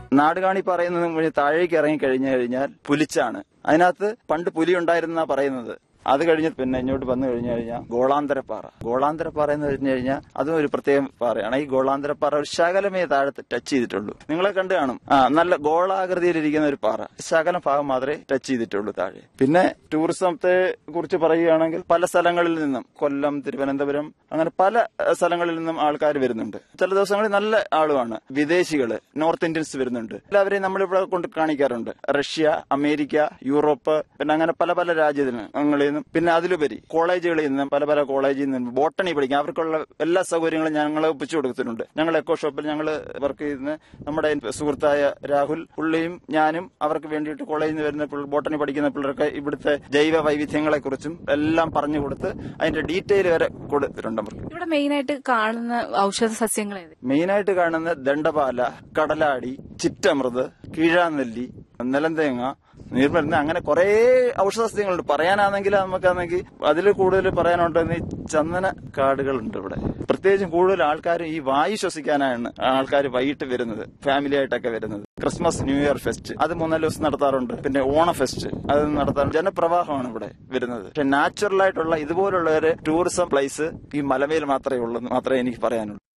നാടുകാണി പറയുന്നത് വഴി താഴേക്ക് ഇറങ്ങി കഴിഞ്ഞു കഴിഞ്ഞാൽ പുലിച്ചാണ് അതിനകത്ത് പണ്ട് പുലി ഉണ്ടായിരുന്നാ പറയുന്നത് അത് കഴിഞ്ഞ് പിന്നെ ഇങ്ങോട്ട് വന്നു കഴിഞ്ഞു കഴിഞ്ഞാൽ ഗോളാന്തരപ്പാറ ഗോളാന്തരപ്പാറ എന്ന് പറഞ്ഞു കഴിഞ്ഞാൽ അതും ഒരു പ്രത്യേക പാറയാണ് ഈ ഗോളാന്തരപ്പാറ ഒരു ശകലമേ താഴത്ത് ടച്ച് ചെയ്തിട്ടുള്ളൂ നിങ്ങളെ കണ്ടു കാണും ആ നല്ല ഗോളാകൃതിയിലിരിക്കുന്ന ഒരു പാറ ശകലം ഭാഗം മാത്രമേ ടച്ച് ചെയ്തിട്ടുള്ളൂ താഴെ പിന്നെ ടൂറിസത്തെ കുറിച്ച് പറയുകയാണെങ്കിൽ പല സ്ഥലങ്ങളിൽ നിന്നും കൊല്ലം തിരുവനന്തപുരം അങ്ങനെ പല ഏഹ്, സ്ഥലങ്ങളിൽ നിന്നും ആൾക്കാർ വരുന്നുണ്ട് ചില ദിവസങ്ങളിൽ നല്ല ആളുമാണ് വിദേശികള് നോർത്ത് ഇന്ത്യൻസ് വരുന്നുണ്ട് എല്ലാവരെയും നമ്മളിവിടെ കൊണ്ട് കാണിക്കാറുണ്ട് റഷ്യ അമേരിക്ക യൂറോപ്പ് പിന്നെ അങ്ങനെ പല പല രാജ്യങ്ങളിൽ നിന്നും പിന്നെ അതിലുപരി കോളേജുകളിൽ നിന്നും പല പല കോളേജിൽ നിന്നും ബോട്ടണി പഠിക്കാം അവർക്കുള്ള എല്ലാ സൗകര്യങ്ങളും ഞങ്ങൾ ഒപ്പിച്ചു കൊടുത്തിട്ടുണ്ട് ഞങ്ങൾ എക്കോ ഷോപ്പിൽ ഞങ്ങൾ വർക്ക് ചെയ്യുന്ന നമ്മുടെ സുഹൃത്തായ രാഹുൽ പുള്ളിയും ഞാനും അവർക്ക് വേണ്ടിയിട്ട് കോളേജിൽ നിന്ന് വരുന്ന പിള്ള- ബോട്ടണി പഠിക്കുന്ന പിള്ളേർക്ക് ഇവിടുത്തെ ജൈവ വൈവിധ്യങ്ങളെ കുറിച്ചും എല്ലാം പറഞ്ഞു കൊടുത്ത് അതിന്റെ ഡീറ്റെയിൽ വരെ കൊടുത്തിട്ടുണ്ട് അവർക്ക് ഇവിടെ മെയിൻ ആയിട്ട് കാണുന്ന ഔഷധ സസ്യങ്ങൾ ഏത് മെയിനായിട്ട് കാണുന്ന ദണ്ഡപാല കടലാടി ചിറ്റമൃത് കീഴാനെല്ലി നിലന്തേങ്ങ നീർമരുന്ന് അങ്ങനെ കുറേ ഔഷധസസ്യങ്ങളുണ്ട് പറയാനാണെങ്കിൽ നമുക്കാണെങ്കിൽ അതിൽ കൂടുതൽ പറയാനുണ്ടെന്ന് ഈ ചന്ദന കാടുകളുണ്ട് ഇവിടെ പ്രത്യേകിച്ചും കൂടുതൽ ആൾക്കാർ ഈ വായു ശ്വസിക്കാനാണ് ആൾക്കാർ വൈകിട്ട് വരുന്നത് ഫാമിലി ആയിട്ടൊക്കെ വരുന്നത് ക്രിസ്മസ് ന്യൂ ഇയർ ഫെസ്റ്റ് അത് മൂന്നാല് ദിവസം നടത്താറുണ്ട് പിന്നെ ഓണ ഫെസ്റ്റ് അത് നടത്താറുണ്ട് ജനപ്രവാഹമാണ് ഇവിടെ വരുന്നത് പക്ഷെ നാച്ചുറൽ ആയിട്ടുള്ള ഇതുപോലുള്ള ഒരു ടൂറിസം പ്ലേസ് ഈ മലമേൽ മാത്രമേ ഉള്ളൂ എന്ന് മാത്രമേ എനിക്ക് പറയാനുള്ളൂ